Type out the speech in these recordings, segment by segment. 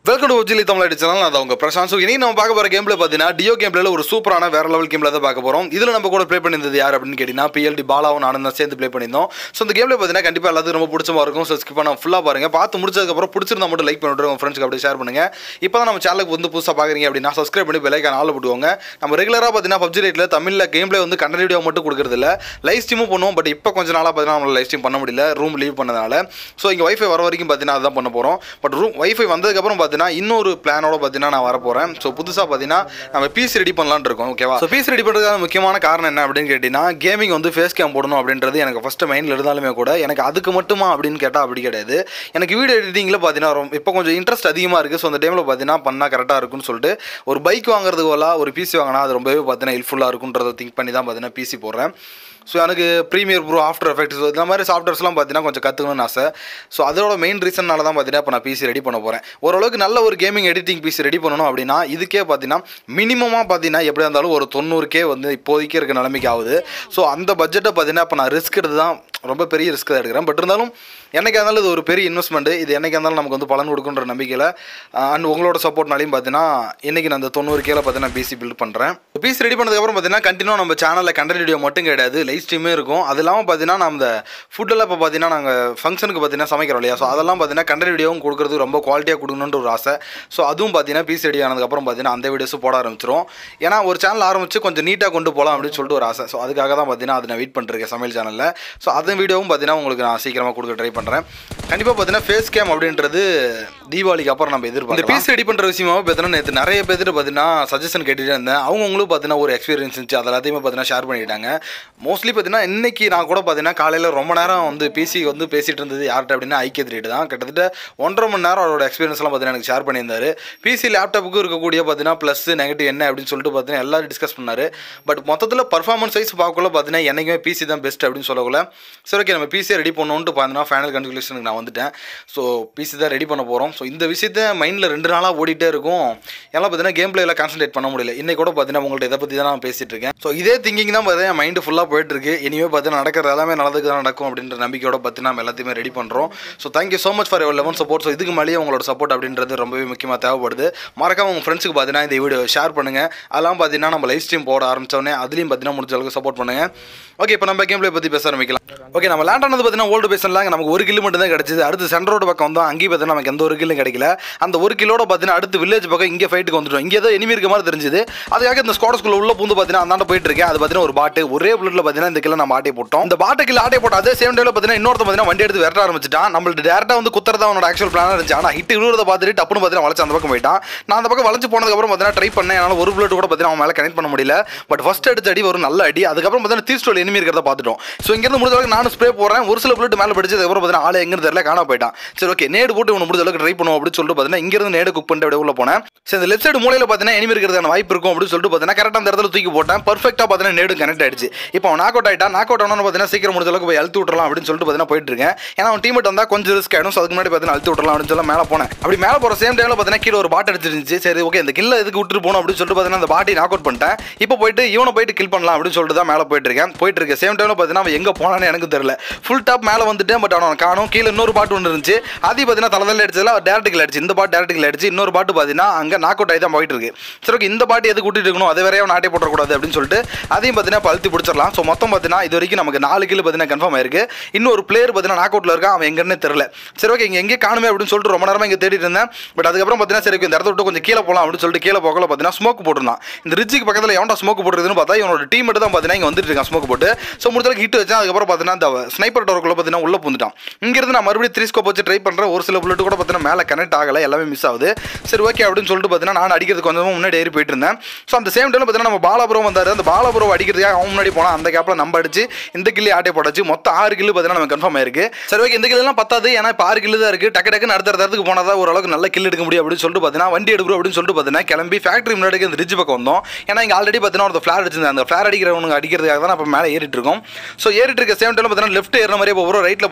welcome to ஒஜிலி தமிழ் அடிச்சனால நான் உங்க பிரசாந்த் ஸோ இனி நம்ம பார்க்க போற கேம்ல பார்த்தீங்கன்னா டியோ கேம்ல ஒரு சூப்பரான வேற லெவல் கேம்ல தான் பார்க்க போறோம் இதுல நம்ம கூட ப்ளே பண்ணியிருந்தது யார் அப்படின்னு கேட்டீங்கன்னா பிஎல்டி பாலாவும் நானும் தான் சேர்ந்து ப்ளே பண்ணியிருந்தோம் ஸோ இந்த கேம்ல பார்த்தீங்கன்னா கண்டிப்பா எல்லாத்துக்கும் ரொம்ப பிடிச்ச மாதிரி இருக்கும் ஸோ ஸ்கிப் பண்ண ஃபுல்லா பாருங்க பார்த்து முடிச்சதுக்கப்புறம் பிடிச்சிருந்தா மட்டும் லைக் பண்ணிட்டு உங்க ஃப்ரெண்ட்ஸ்க்கு அப்படியே ஷேர் பண்ணுங்க இப்போ தான் நம்ம சேனலுக்கு வந்து புதுசாக பார்க்குறீங்க அப்படின்னா சப்ஸ்கிரைப் பண்ணி பெல்லைக்கான ஆள் போட்டுவோங்க நம்ம ரெகுலராக பார்த்தீங்கன்னா பப்ஜி ரேட்டில் தமிழில் கேம் பிளே வந்து கண்டென்ட் வீடியோ மட்டும் கொடுக்குறது இல்லை லைவ் ஸ்ட்ரீமும் பண்ணுவோம் பட் இப்போ கொஞ்ச நாளாக பார்த்தீங்கன்னா நம்மளால லைவ் ஸ்ட்ரீம் பண்ண முடியல ரூம் லீவ் பண்ணதுனால ஸோ இங்கே வைஃபை வர வரைக்கும் பார்த்தீங்கன்னா அதுதான் பண்ண போகிறோம் பட் ரூம் வைஃபை வந்ததுக்கப்புறம் பார்த்தீங்கன்னா இன்னொரு பிளானோட பார்த்தீங்கன்னா நான் வர போகிறேன் ஸோ புதுசாக பார்த்தீங்கன்னா நம்ம பீஸ் ரெடி பண்ணலாம்னு இருக்கோம் ஓகேவா ஸோ பீஸ் ரெடி பண்ணுறதுக்கான முக்கியமான காரணம் என்ன அப்படின்னு கேட்டிங்கன்னா கேமிங் வந்து ஃபேஸ் கேம் போடணும் அப்படின்றது எனக்கு ஃபஸ்ட்டு மைண்டில் இருந்தாலுமே கூட எனக்கு அதுக்கு மட்டுமா அப்படின்னு கேட்டால் அப்படி கிடையாது எனக்கு வீடியோ எடிட்டிங்கில் பார்த்தீங்கன்னா ரொம்ப இப்போ கொஞ்சம் இன்ட்ரெஸ்ட் அதிகமாக இருக்குது ஸோ அந்த டைமில் பார்த்தீங்கன்னா பண்ணால் கரெக்டாக இருக்கும்னு சொல்லிட்டு ஒரு பைக் வாங்குறதுக்கு போல ஒரு பிசி வாங்கினா அது ரொம்பவே பார்த்தீங்கன்னா ஹெல்ப்ஃபுல்லாக இருக்குன்றதை திங்க் பண்ணி தான் பார்த்தீங்கன்னா பிசி போடுறேன் ஸோ எனக்கு ப்ரீமியர் ப்ரோ ஆஃப்டர் எஃபெக்ட்ஸ் இந்த மாதிரி சாஃப்ட்வேர்ஸ்லாம் பார்த்தீங்கன்னா கொஞ்சம் கற்றுக்கணும்னு ஆசை ஸோ அதோட மெயின் ரீசன்னால தான் பார்த்தீங்கன்னா இப்போ நான் பிசி ரெடி பண்ண போகிறேன் ஓரளவுக்கு நல்ல ஒரு கேமிங் எடிட்டிங் பிசி ரெடி பண்ணணும் அப்படின்னா இதுக்கே பார்த்தீங்கன்னா மினிமமாக பார்த்தீங்கன்னா எப்படியா இருந்தாலும் ஒரு தொண்ணூறுக்கே வந்து இப்போதைக்கு இருக்க நிலைமைக்கு ஆகுது ஸோ அந்த பட்ஜெட்டை பார்த்தீங்கன்னா இப்போ நான் ரிஸ்க் எடுத்து தான் ரொம்ப பெரிய ரிஸ்க் தான் எடுக்கிறேன் பட் இருந்தாலும் என்னைக்கா இருந்தாலும் இது ஒரு பெரிய இன்வெஸ்ட்மெண்ட் இது என்னைக்கா இருந்தாலும் நமக்கு வந்து பலன் கொடுக்குன்ற நம்பிக்கையில் அண்ட் உங்களோட சப்போர்ட்னாலையும் பார்த்தீங்கன்னா இன்னைக்கு நான் அந்த தொண்ணூறு கேல பார்த்தீங்கன்னா பிசி பில்ட் பண்ணுறேன் பிசி ரெடி பண்ணதுக்கப்புறம் பார்த்தீங்கன்னா கண்டினியூ நம்ம சேனலில் கண்டென்ட் வீடியோ மட்டும் கிடையாது லைவ் ஸ்ட்ரீமே இருக்கும் அது இல்லாமல் பார்த்தீங்கன்னா நம்ம இந்த ஃபுட்டெல்லாம் இப்போ பார்த்தீங்கன்னா நாங்கள் ஃபங்க்ஷனுக்கு பார்த்தீங்கன்னா சமைக்கிறோம் இல்லையா ஸோ அதெல்லாம் பார்த்தீங்கன்னா கண்டென்ட் வீடியோவும் கொடுக்குறது ரொம்ப குவாலிட்டியாக கொடுக்கணுன்ற ஒரு ஆசை ஸோ அதுவும் பார்த்தீங்கன்னா பிசி ரெடி ஆனதுக்கப்புறம் பார்த்தீங்கன்னா அந்த வீடியோஸும் போட ஆரம்பிச்சிரும் ஏன்னா ஒரு சேனல் ஆரம்பிச்சு கொஞ்சம் நீட்டாக கொண்டு போகலாம் அப்படின்னு சொல்லிட்டு ஒரு ஆசை ஸோ அதுக்காக தான் பார்த்தீங்கன்னா அதை நான் வெயிட் பண்ணிருக்கேன் சமையல் சேனலில் ஸோ அந்த வீடியோவும் பார்த்தீங்கன்னா உங்களுக்கு நான் சீக்கிரமாக கொடுக்க ட்ரை பண்ணுறேன் கண்டிப்பாக பார்த்தீங்கன்னா ஃபேஸ் கேம் அப்படின்றது தீபாவளிக்கு அப்புறம் நம்ம எதிர்பார்க்கலாம் இந்த பீஸ் ரெடி பண்ணுற விஷயமாவே பார்த்தீங்கன்னா நேற்று நிறைய பேர்த்து பார்த்தீங்கன்னா சஜஷன் கேட்டுகிட்டே இருந்தேன் அவங்கவுங்களும் பார்த்தீங்கன்னா ஒரு எக்ஸ்பீரியன்ஸ் இருந்துச்சு அது எல்லாத்தையுமே பார்த்தீங்கன்னா ஷேர் பண்ணிட்டாங்க மோஸ்ட்லி பார்த்தீங்கன்னா இன்னைக்கு நான் கூட பார்த்தீங்கன்னா காலையில் ரொம்ப நேரம் வந்து பிசி வந்து பேசிகிட்டு இருந்தது யார்கிட்ட அப்படின்னா ஐக்கிய ரேட்டு தான் கிட்டத்தட்ட ஒன்றரை மணி நேரம் அவரோட எக்ஸ்பீரியன்ஸ்லாம் பார்த்தீங்கன்னா எனக்கு ஷேர் பண்ணியிருந்தாரு பிசி லேப்டாப்புக்கு இருக்கக்கூடிய பார்த்தீங்கன்னா ப்ளஸ் நெகட்டிவ் என்ன அப்படின்னு சொல்லிட்டு பார்த்தீங்கன்னா எல்லாரும் டிஸ்கஸ் பண்ணாரு பட் மொத்தத்தில் பர்ஃபார்மன்ஸ் வைஸ் பார்க்கல பார்த்தீங்கன்னா என்னைக்குமே பிசி தான் பெஸ்ட் அப்படின்னு சொல்லக்குள்ள சரி ஓகே நம்ம பிசியை ரெடி பண்ணணுன்ட்டு பார்த்தீங்கன்னா ஃபைனல் கன்க்ளூஷனுக்கு நான் வந்துட்டேன் ஸோ பிசி தான் ரெடி பண்ண போகிறோம் ஸோ இந்த விஷயத்த மைண்டில் ரெண்டு நாளாக ஓடிட்டே இருக்கும் எல்லாம் பார்த்தீங்கன்னா கேம் பிளேயில் கான்சன்ட்ரேட் பண்ண முடியல இன்னைக்கு கூட பார்த்தீங்கன்னா உங்கள்ட்ட இதை பற்றி தான் நான் பேசிட்டு இருக்கேன் ஸோ இதே திங்கிங் தான் பார்த்தீங்கன்னா மைண்டு ஃபுல்லாக போயிட்டு இருக்கு இனிமே பார்த்தீங்கன்னா நடக்கிறது எல்லாமே நல்லதுக்கு தான் நடக்கும் அப்படின்ற நம்பிக்கையோட பார்த்தீங்கன்னா நம்ம எல்லாத்தையுமே ரெடி பண்ணுறோம் so thank you so much for your eleven support so இதுக்கு மேலேயே உங்களோட சப்போர்ட் அப்படின்றது ரொம்பவே முக்கியமாக தேவைப்படுது மறக்காம உங்கள் ஃப்ரெண்ட்ஸுக்கு பார்த்தீங்கன்னா இந்த வீடியோ ஷேர் பண்ணுங்கள் அதெல்லாம் பார்த்தீங்கன்னா நம்ம லைவ் ஸ்ட்ரீம் போட ஆரம்பிச்சோடனே அதுலேயும் பார்த்தீங்கன்னா முடிஞ்ச அளவுக்கு சப்போர்ட் பண்ணுங்கள் ஓகே இப்போ நம்ம கேம் பிளே பற்றி பேச ஆரம்பிக்கலாம் ஓகே நம்ம லேண்ட் ஆனது பார்த்தீங்கன்னா ஓல்டு பேசலாம் நமக்கு ஒரு கிலோ மட்டும் தான் கிடச்சிது அடுத்து சென்ட்ரோடு பக்கம் வந்தோம் அங்கேயும் பார்த்தீங்கன்னா நமக்கு எந்த ஒரு கிலும் கிடைக்கல அந்த ஒரு கிலோட பார்த்தீங்கன்னா அடுத்து வில்லேஜ் பக்கம் இங்கே ஃபைட்டுக்கு வந்துட்டோம் இங்கே ஏதோ எனிமி இருக்க மாதிரி தெரிஞ்சுது அதுக்காக இந்த ஸ்குவாட் ஸ்கூல் உள்ள பூந்து பார்த்தீங்கன்னா அந்தாண்ட போயிட்டு இருக்கேன் அது பார்த்தீங்கன்னா ஒரு பாட்டு ஒரே புல்லட்ல பார்த்தீங்கன்னா இந்த கிலோ நம்ம ஆட்டை போட்டோம் இந்த பாட்டு கிலோ ஆட்டை போட்டு அதே சேம் டைம்ல பார்த்தீங்கன்னா இன்னொருத்த பார்த்தீங்கன்னா வண்டி எடுத்து விரட்ட ஆரம்பிச்சிட்டான் நம்மள்ட்ட டேரக்டாக வந்து குத்துறதா அவனோட ஆக்சுவல் பிளானாக இருந்துச்சு ஆனால் ஹிட் விழுறத பார்த்துட்டு டப்புனு பார்த்தீங்கன்னா வளைச்சு அந்த பக்கம் போயிட்டான் நான் அந்த பக்கம் வளைச்சு போனதுக்கப்புறம் பார்த்தீங்கன்னா ட்ரை பண்ணேன் என்னால் ஒரு புல்லட் கூட பார்த்தீங்கன்னா அவன் மேலே கனெக்ட் பண்ண முடியல பட் ஃபர்ஸ்ட் அடிச்ச அடி ஒரு நல்ல அடி அதுக்கப்புறம் பார்த்தீங்கன்னா தீ ஸ்டோல் எனிமி இருக்கிறத பார்த்துட்டோம் ஸோ இங்கேருந்து முடிஞ்ச அளவுக்கு நானும் ஸ்ப்ரே போடுறேன் ஒரு சில புல்லட் மேலே படிச்சு அதுக்கப்புறம் பார்த்தீங்கன்னா ஆளே எங்கே தெரியல காண போயிட்டான் சரி ஓகே நேடு போட்டு இவனை முடிஞ்ச அளவுக்கு ட்ரை பண்ணுவோம் அப்படின்னு சொல்லிட்டு பார்த்தீங்கன்னா இங்கேருந்து நேடு குக் பண்ணிட்டு அப்படியே உள்ள போனேன் சரி இந்த லெஃப்ட் சைடு மூலையில் பார்த்தீங்கன்னா எனிமி இருக்கிறதான வாய்ப்பு இருக்கும் அப்படின்னு சொல்லிட்டு பார்த்தீங்கன்னா கரெக்டாக அந்த இடத்துல தூக்கி போட்டேன் பர்ஃபெக்டாக பார்த்தீங்கன்னா நேடு கனெக்ட் ஆயிடுச்சு இப்போ அவன் நாக் அவுட் ஆயிட்டா நாக் அவுட் ஆனு பார்த்தீங்கன்னா சீக்கிரம் முடிஞ்ச அளவுக்கு போய் அழுத்து விட்டுறலாம் அப்படின்னு சொல்லிட்டு பார்த்தீங்கன்னா போயிட்டு இருக்கேன் ஏன்னா அவன் டீம் வந்தால் கொஞ்சம் ரிஸ்க் ஆயிடும் ஸோ அதுக்கு முன்னாடி பார்த்தீங்கன்னா அழுத்து விட்டுறலாம் அப்படின்னு சொல்லி மேலே போனேன் அப்படி மேலே போகிற சேம் டைமில் பார்த்தீங்கன்னா கீழே ஒரு பாட்டு அடிச்சிருந்துச்சு சரி ஓகே இந்த கில்ல எதுக்கு விட்டுட்டு போகணும் அப்படின்னு சொல்லிட்டு பார்த்தீங்கன்னா அந்த பாட்டி நாக் அவுட் பண்ணிட்டேன் இப்போ போயிட்டு இவனை போயிட்டு கில் பண்ணலாம் அப்படின்னு சொல்லிட்டு தான் மேலே போயிட்டு இருக்கேன் போயிட்டு இருக்கேன் சேம் டைமில் பார்த்தீங்கன்னா அவன் எங்கே போனான்னு எனக்கு தெரியல ஃபுல் டாப் மேலே வந்துட்டேன் பட் அவனை காணும் கீழே இன்னொரு பாட்டு ஒன்று இருந்துச்சு அது பார்த்தீங்கன்னா தலைதல் அடிச்சதுல டேரக்ட் கில் அடிச்சு இந்த பாட்டு டேரக்ட் கில் அடிச்சு இன்னொரு பாட்டு பார்த்தீங்கன்னா அங்கே நாக் அவுட் ஆகி தான் போயிட்டு இருக்கு சரி ஓகே இந்த பாட்டு எது கூட்டிட்டு இருக்கணும் அதை வேறையா நாட்டை போட்டக்கூடாது அப்படின்னு சொல்லிட்டு அதையும் பார்த்தீங்கன்னா இப்போ அழுத்தி பிடிச்சிடலாம் ஸோ மொத்தம் பார்த்தீங்கன்னா இது வரைக்கும் நமக்கு நாலு கிலோ பார்த்தீங்கன்னா கன்ஃபார்ம் ஆயிருக்கு இன்னொரு பிளேயர் பார்த்தீங்கன்னா நாக் அவுட்ல இருக்கான் அவன் எங்கன்னு தெரியல சரி ஓகே இங்கே எங்கே காணுமே அப்படின்னு சொல்லிட்டு ரொம்ப நேரமாக இங்கே தேடிட்டு இருந்தேன் பட் அதுக்கப்புறம் பார்த்தீங்கன்னா சரி okay, இந்த இடத்த விட்டு கொஞ்சம் கீழே போகலாம் அப்படின்னு சொல்லிட்டு கீழே போகல பார்த்தீங்கன்னா ஸ்மோக் போட்டுருந்தான் இந்த ரிட்ஜுக்கு பக்கத்தில் எவன்டா ஸ்மோக் போட்டுருதுன்னு பார்த்தா இவனோட டீம் தான் பார்த்தீங்கன்னா இங்கே வந்துட்டு இருக்கான் ஸ்மோக் போட்டு ஸோ முடிஞ்சளவுக்கு ஹிட் வச்சேன் அதுக்கப்புறம் பார்த்தீங்கன்னா இந்த ஸ்னைப்பர் டோருக்குள்ள பார்த்தீங்கன்னா உள்ள பூந்துட்டான் இங்கிருந்து நான் மறுபடியும் த்ரீ ஸ்கோப் வச்சு ட்ரை பண்ணுறேன் ஒரு சில புல்லட் கூட பார்த்தீங்கன்னா மேலே கனெக்ட் ஆகலை எல்லாமே மிஸ் ஆகுது சரி ஓகே அப்படின்னு சொல்லிட்டு பார்த்தீங்கன்னா நான் அடிக்கிறது கொஞ்சம் முன்னாடி ஏறி போயிட்டு இருந்தேன் ஸோ அந்த சேம் டைம் பார்த்தீங்கன்னா நம்ம பாலாபுரம் வந்தார் அந்த பாலாபுரம் அடிக்கிறதுக்காக அவன் முன்னாடி போனால் அந்த கேப்பில் நம்ம அடிச்சு இந்த கில்லி ஆட்டை போட்டாச்சு மொத்தம் ஆறு கில்லு பார்த்தீங்கன்னா நம்ம கன்ஃபார்ம் ஆயிருக்கு சரி ஓகே இந்த கில்லாம் பத்தாது ஏன்னா இப்போ ஆறு கில்லு தான் இருக்குது டக்கு டக்குன்னு அடுத்த இடத்துக்கு போனால் தான் ஓரளவுக்கு நல்ல கில் எடுக்க முடியும் அப்படின்னு சொல்லிட்டு பார்த்தீங்கன்னா வண்டி எடுக்கிறோம் அப்படின்னு சொல்லிட்டு பார்த்தீங்கன்னா கிளம்பி ஃபேக்ட்ரி முன்னாடி இந்த ரிட்ஜ் பக்கம் வந்தோம் ஏன்னா இங்கே ஆல்ரெடி பார்த்தீங்கன்னா ஒரு ஃப்ளார் அடிச்சிருந்தேன் அந்த ஃப்ளார் அடிக்கிறவனுக்கு அடிக்கிறதுக்காக தான் இப்போ மேலே ஏறிட்டு இருக்கோம் ஸோ ஏறிட்டு இருக்க சேம் டைம் பார்த்தீங்கன்னா லெஃப்ட் ஏறின மாதிரியே போகிறோம் ரைட்டில் போகாத இருக்க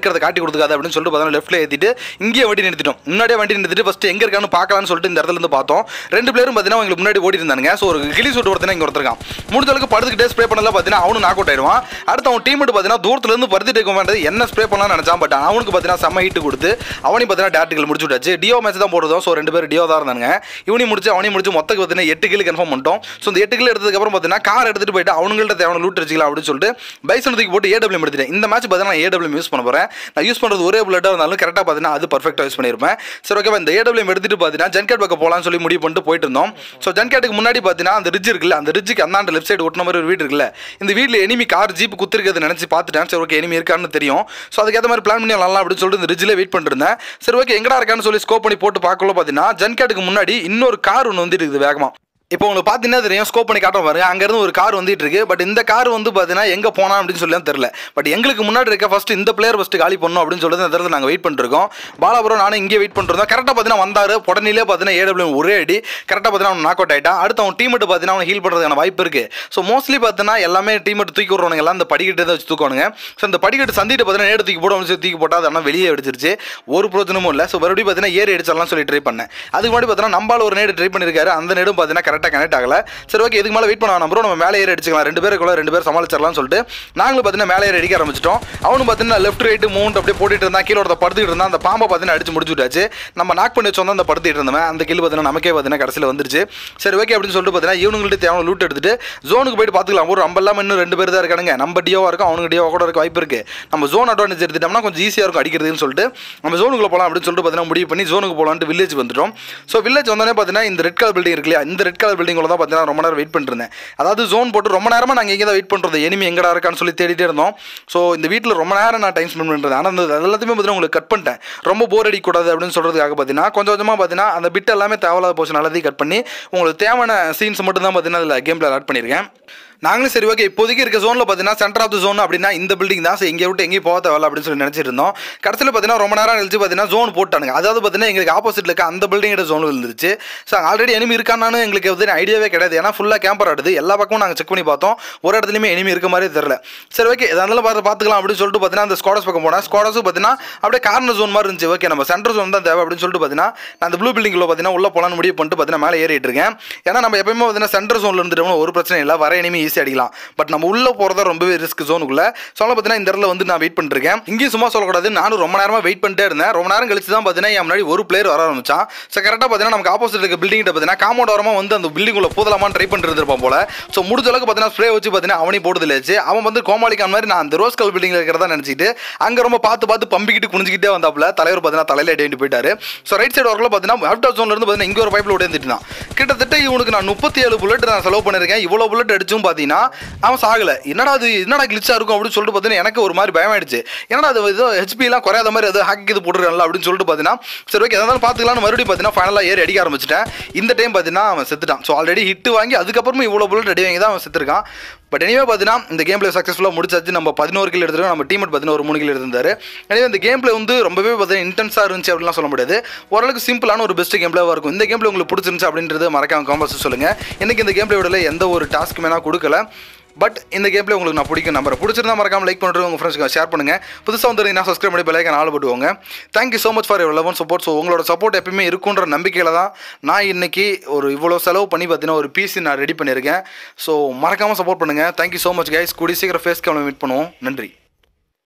இருக்கிறத காட்டி கொடுத்துக்காது அப்படின்னு சொல்லிட்டு பார்த்தீங்கன்னா லெஃப்ட்ல ஏற்றிட்டு இங்கேயே வண்டி நிறுத்திட்டோம் முன்னாடியே வண்டி நிறுத்திட்டு ஃபஸ்ட்டு எங்கே இருக்கான்னு பார்க்கலாம்னு சொல்லிட்டு இந்த இடத்துல இருந்து பார்த்தோம் ரெண்டு பிளேரும் பார்த்தீங்கன்னா அவங்களுக்கு முன்னாடி ஓடி இருந்தாங்க ஸோ ஒரு கிளி சூட் ஒருத்தனை இங்கே ஒருத்தருக்கான் முடிஞ்ச அளவுக்கு படுத்துக்கிட்டே ஸ்ப்ரே பண்ணலாம் பார்த்தீங்கன்னா அவனும் நாக் அவுட் ஆயிடுவான் அடுத்து அவன் டீம் பார்த்தீங்கன்னா தூரத்துல இருந்து படுத்துட்டு இருக்க வேண்டியது என்ன ஸ்ப்ரே பண்ணலாம்னு நினைச்சான் பட் அவனுக்கு பார்த்தீங்கன்னா செம்ம ஹீட் கொடுத்து அவனையும் பார்த்தீங்கன்னா டேரக்டிகள் முடிச்சு விட்டாச்சு டியோ மேட்ச் தான் போடுறதும் ஸோ ரெண்டு பேர் டியோ தான் இருந்தாங்க இவனையும் முடிச்சு அவனையும் முடிச்சு மொத்தக்கு பார்த்தீங்கன்னா எட்டு கிலோ கன்ஃபார்ம் பண்ணிட்டோம் ஸோ இந்த எட்டு கிலோ எடுத்ததுக்கப்புறம் பார்த்தீங்கன்னா கார் எடுத்துட்டு போயிட்டு அவங்கள்ட்ட தேவையான லூட் அடிச்சிக்கலாம் அப்படின்னு சொல்லிட்டு பைசன் தூக்கி போட்டு ஏடபிள்யூ எடுத்துட்டேன் இந்த மேட்ச் பார்த்தீங்கன்னா நான் ஏடபிள்யூ யூஸ் பண்ண போகிறேன் நான் யூஸ் பண்ணுறது ஒரே புல்லட்டாக இருந்தாலும் கரெக்டாக பார்த்தீங்கன்னா அது பர்ஃபெக்டாக யூஸ் பண்ணியிருப்பேன் சரி ஓகே இந்த ஏடபிள்யூ எடுத்துட்டு பார்த்தீங்கன்னா ஜன்கேட் பக்கம் போகலாம்னு சொல்லி முடிவு பண்ணிட்டு போயிட்டு இருந்தோம் ஸோ ஜன்கேட்டுக்கு முன்னாடி பார்த்தீங்கன்னா அந்த ரிட்ஜ் இருக்குல்ல அந்த ரிட்ஜுக்கு அந்தாண்ட லெஃப்ட் சைடு ஒட்டின மாதிரி ஒரு வீடு இருக்குல்ல இந்த வீட்டில் எனிமி கார் ஜீப் குத்திருக்கிறது நினச்சி பார்த்துட்டேன் சரி ஓகே எனிமி இருக்கான்னு தெரியும் ஸோ அதுக்கேற்ற மாதிரி பிளான் பண்ணி வரலாம் அப்படின்னு சொல்லிட்டு இந்த ரிட்ஜில் வெயிட் பண்ணிருந்தேன் சரி ஓகே எங்கடா இருக்கான்னு சொல்லி ஸ்கோப் பண்ணி போட்டு பார்க்கல பார்த்தீங்கன்னா ஜன்கேட்டுக்கு முன்னாடி இன்னொரு கார் ஒன்று வந்துட்டு இருக்குது வேகமாக இப்போ உங்களுக்கு பார்த்தீங்கன்னா தெரியும் ஸ்கோப் பண்ணி காட்டுறோம் பாருங்க அங்கேருந்து ஒரு கார் வந்துட்டு இருக்கு பட் இந்த கார் வந்து பார்த்தீங்கன்னா எங்கே போனா அப்படின்னு சொல்லி தெரியல பட் எங்களுக்கு முன்னாடி இருக்க ஃபர்ஸ்ட் இந்த பிளேயர் ஃபர்ஸ்ட் காலி பண்ணணும் அப்படின்னு சொல்லிட்டு இந்த இடத்துல நாங்கள் வெயிட் பண்ணிருக்கோம் பாலாபுரம் நானும் இங்கே வெயிட் பண்ணிருந்தோம் கரெக்டாக பார்த்தீங்கன்னா வந்தாரு உடனே பார்த்தீங்கன்னா ஏடபிள்யூ ஒரே அடி கரெக்டாக பார்த்தீங்கன்னா அவன் நாக் அவுட் ஆயிட்டான் அடுத்து அவன் டீமெட்டு பார்த்தீங்கன்னா அவன் ஹீல் பண்ணுறதுக்கான வாய்ப்பு இருக்கு ஸோ மோஸ்ட்லி பார்த்தீங்கன்னா எல்லாமே டீமெட் தூக்கி விடுறவங்க எல்லாம் இந்த படிக்கட்டு தான் வச்சு தூக்குவானுங்க ஸோ இந்த படிக்கட்டு சந்திட்டு பார்த்தீங்கன்னா ஏடு தூக்கி போட சொல்லி தூக்கி போட்டால் அதெல்லாம் வெளியே அடிச்சிருச்சு ஒரு பிரோஜனமும் இல்லை ஸோ மறுபடியும் பார்த்தீங்கன்னா ஏறி அடிச்சிடலாம் சொல்லி ட்ரை பண்ணேன் அதுக்கு முன்னாடி பார்த்தீங்கன்னா நம்பால் ஒரு நேடு ட்ரை பண்ணியிருக்காரு அந்த நேடும் பார்த்தீங்கன்னா கரெக்டாக கனெக்ட் ஆகல சரி ஓகே இதுக்கு மேலே வெயிட் பண்ண வேணாம் bro நம்ம மேலே ஏறி அடிச்சுக்கலாம் ரெண்டு பேருக்குள்ள ரெண்டு பேர் சமாளிச்சிடலாம்னு சொல்லிட்டு நாங்களும் பார்த்தீங்கன்னா மேலே ஏறி அடிக்க ஆரம்பிச்சிட்டோம் அவனும் பார்த்தீங்கன்னா லெஃப்ட் ரைட்டு மூணு அப்படியே போட்டுட்டு இருந்தான் கீழே ஒருத்த படுத்துட்டு இருந்தான் அந்த பாம்பை பார்த்தீங்கன்னா அடிச்சு முடிச்சு விட்டாச்சு நம்ம நாக் பண்ணி வச்சோம் அந்த படுத்துட்டு இருந்தவன் அந்த கில் பார்த்தீங்கன்னா நமக்கே பார்த்தீங்கன்னா கடைசியில் வந்துருச்சு சரி ஓகே அப்படின்னு சொல்லிட்டு பார்த்தீங்கன்னா இவனுங்கள்ட்ட தேவையான லூட் எடுத்துட்டு ஜோனுக்கு போயிட்டு பார்த்துக்கலாம் ஒரு நம்ம இல்லாமல் இன்னும் ரெண்டு பேர் தான் இருக்கானுங்க நம்ம டியோவாக இருக்கும் அவனுக்கு டியோவாக கூட இருக்க வாய்ப்பு இருக்கு நம்ம ஜோன் அட்வான்டேஜ் எடுத்துட்டோம்னா கொஞ்சம் ஈஸியாக இருக்கும் அடிக்கிறதுன்னு சொல்லிட்டு நம்ம ஜோனுக்குள்ள போகலாம் அப்படின்னு சொல்லிட்டு பார்த்தீங்கன்னா முடிவு பண்ணி ஜோனுக்கு போகலான்ட்டு வில்லேஜ் வந்துட்டோம் ஸோ வில்லேஜ் வந்தோடனே பார்த்தீங்கன்னா இந்த ரெட் கலர் பில்டிங் இருக்கு இல்லையா இந்த ரெட் கலர் பில்டிங் தான் பார்த்தீங்கன்னா ரொம்ப நேரம் வெயிட் பண்ணிருந்தேன் அதாவது ஜோன் போட்டு ரொம்ப நேரமாக நாங்கள் இங்கே தான் வெயிட் பண்ணுறது எனிமி எங்கடா இருக்கான்னு சொல்லி தேடிட்டே இருந்தோம் ஸோ இந்த வீட்டில் ரொம்ப நேரம் நான் டைம் ஸ்பெண்ட் பண்ணுறது ஆனால் அந்த அது எல்லாத்தையுமே பார்த்தீங்கன்னா உங்களுக்கு கட் பண்ணிட்டேன் ரொம்ப போர் அடிக்கக்கூடாது அப்படின்னு சொல்கிறதுக்காக பார்த்தீங்கன்னா கொஞ்சம் கொஞ்சமாக பார்த்தீங்கன்னா அந்த பிட் எல்லாமே தேவையில்லாத போச்சு நல்லதையும் கட் பண்ணி உங்களுக்கு தேவையான சீன்ஸ் மட்டும் தான் பார்த்தீங்கன்னா அதில் கேம் பிளே ஆட் பண்ணியிருக்கேன் நாங்களும் சரி ஓகே இப்போதைக்கு இருக்க ஜோனில் பார்த்தீங்கன்னா சென்டர் ஆஃப் த ஜோன் அப்படின்னா இந்த பில்டிங் தான் ஸோ எங்கே விட்டு எங்கேயும் போக தேவையில்ல அப்படின்னு சொல்லி நினச்சிட்டு இருந்தோம் கடைசியில் பார்த்தீங்கன்னா ரொம்ப நேரம் கழிச்சு பார்த்தீங்கன்னா ஜோன் போட்டானுங்க அதாவது பார்த்தீங்கன்னா எங்களுக்கு ஆப்போசிட்டில் இருக்க அந்த பில்டிங்கோட ஜோன் இருந்துச்சு ஸோ ஆல்ரெடி எனிமி இருக்கானான்னு எங்களுக்கு வந்து ஐடியாவே கிடையாது ஏன்னா ஃபுல்லாக கேம்பர் ஆடுது எல்லா பக்கமும் நாங்கள் செக் பண்ணி பார்த்தோம் ஒரு இடத்துலையுமே எனிமி இருக்க மாதிரி தெரியல சரி ஓகே இதனால பார்த்து பார்த்துக்கலாம் அப்படின்னு சொல்லிட்டு பார்த்தீங்கன்னா அந்த ஸ்குவாடஸ் பக்கம் போனேன் ஸ்குவாடஸும் பார்த்தீங்கன்னா அப்படியே கார்னர் ஜோன் மாதிரி இருந்துச்சு ஓகே நம்ம சென்டர் ஜோன் தான் தேவை அப்படின்னு சொல்லிட்டு பார்த்தீங்கன்னா நான் அந்த ப்ளூ பில்டிங்கில் பார்த்தீங்கன்னா உள்ள போலான்னு முடிவு பண்ணிட்டு பார்த்தீங்கன்னா மேலே ஏறிட்டு இருக்கேன் ஏன்னா நம்ம எப்பயுமே பார்த்தீங்கன்னா சென்டர் ஜோனில் இருந்துட்டோம்னா ஒரு பிரச்சனை இல்லை வர எனிமி ஈஸி அடிக்கலாம் பட் நம்ம உள்ள போகிறதா ரொம்பவே ரிஸ்க் ஜோனுக்குள்ள ஸோ பார்த்தீங்கன்னா இந்த இடத்துல வந்து நான் வெயிட் பண்ணிருக்கேன் இங்கேயும் சும்மா சொல்லக்கூடாது நானும் ரொம்ப நேரமாக வெயிட் பண்ணிட்டே இருந்தேன் ரொம்ப நேரம் கழிச்சு தான் பார்த்தீங்கன்னா என் முன்னாடி ஒரு பிளேயர் வர ஆரம்பிச்சான் ஸோ கரெக்டாக பார்த்தீங்கன்னா நமக்கு ஆப்போசிட் இருக்க பில்டிங் பார்த்தீங்கன்னா காமௌண்ட் வரமாக வந்து அந்த பில்டிங் உள்ள போதலாமான்னு ட்ரை பண்ணிட்டு இருப்பான் போல ஸோ முடிஞ்ச அளவுக்கு பார்த்தீங்கன்னா ஸ்ப்ரே வச்சு பார்த்தீங்கன்னா அவனையும் போடுது இல்லைச்சு அவன் வந்து கோமாளிக்கான் மாதிரி நான் அந்த ரோஸ் கல் பில்டிங்கில் இருக்கிறதா நினச்சிட்டு அங்கே ரொம்ப பார்த்து பார்த்து பம்பிக்கிட்டு குனிஞ்சிக்கிட்டே வந்தாப்புல தலைவர் பார்த்தீங்கன்னா தலையில அடி போயிட்டாரு ஸோ ரைட் சைடு வரக்குள்ள பார்த்தீங்கன்னா அவுட் ஆஃப் ஜோன்ல இருந்து பார்த்தீங்கன்னா இங்கே ஒரு பைப்பில் உடைந்துட்டு தான் கிட்டத்தட்ட இவனுக்கு நான் முப்பத்தி ஏழு புல்லட் நான் செலவு பண்ணியிருக்கேன் இவ்வளோ புல்லட் அடிச்சும் பார்த்தீங்கன்னா அவன் சாகலை என்னடா அது என்னடா கிளிச்சா இருக்கும் அப்படின்னு சொல்லிட்டு பார்த்தீங்கன்னா எனக்கு ஒரு மாதிரி பயமாயிடுச்சு என்னடா அது ஏதோ ஹெச்பி எல்லாம் குறையாத மாதிரி ஏதோ ஹேக் இது போட்டுருக்கல அப்படின்னு சொல்லிட்டு பார்த்தீங்கன்னா சரி ஓகே எதாவது பார்த்துக்கலாம்னு மறுபடியும் பார்த்தீங்கன்னா ஃபைனலாக ஏறி அடிக்க ஆரம்பிச்சிட்டேன் இந்த டைம் பார்த்தீங்கன்னா அவன் செத்துட்டான் ஸோ ஆல்ரெடி ஹிட் வாங்கி அதுக்கப்புறமும் இவ்வளோ புல்லட் அடி வாங்கி தான் அவன் செத்துருக்கான் பட் எனிவே பார்த்தீங்கன்னா இந்த கேம் பிளே சக்ஸஸ்ஃபுல்லாக முடிச்சாச்சு நம்ம பதினோரு கிலோ எடுத்துருக்கோம் நம்ம டீம் பார்த்தீங்கன்னா ஒரு மூணு கிலோ எடுத்திருந்தாரு எனவே இந்த கேம் பிளே வந்து ரொம்பவே பார்த்தீங்கன்னா இன்டென்ஸாக இருந்துச்சு அப்படிலாம் சொல்ல முடியாது ஓரளவுக்கு சிம்பிளான ஒரு பெஸ்ட் கேம் பிளேவாக இருக்கும் இந்த கேம் பிளே உங்களுக்கு பிடிச்சிருந்துச்சு அப்படின்றது மறக்காம காம்பஸ் சொல்லுங்கள் எனக்கு இந்த கேம் பிளே விடல எந்த ஒரு டாஸ்க்குமே நான் கொடுக்கல பட் இந்த கேம்ல உங்களுக்கு நான் பிடிக்கும் நம்பர் பிடிச்சிருந்தா மறக்காம லைக் பண்ணுறது உங்கள் ஃப்ரெண்ட்ஸ்க்கு ஷேர் பண்ணுங்கள் புதுசாக வந்துருந்தீங்கன்னா சப்ஸ்கிரைப் பண்ணி பெல்லைக்கன் ஆள் போட்டுவோங்க thank you so much for your love support so உங்களோட சப்போர்ட் எப்பயுமே இருக்குன்ற நம்பிக்கையில் தான் நான் இன்னைக்கு ஒரு இவ்வளோ செலவு பண்ணி பார்த்தீங்கன்னா ஒரு பிசி நான் ரெடி பண்ணியிருக்கேன் ஸோ மறக்காமல் சப்போர்ட் பண்ணுங்கள் தேங்க்யூ ஸோ மச் கைஸ் கூடி சீக்கிரம் ஃபேஸ் கேமில் மீட் பண்ணுவோம் நன்றி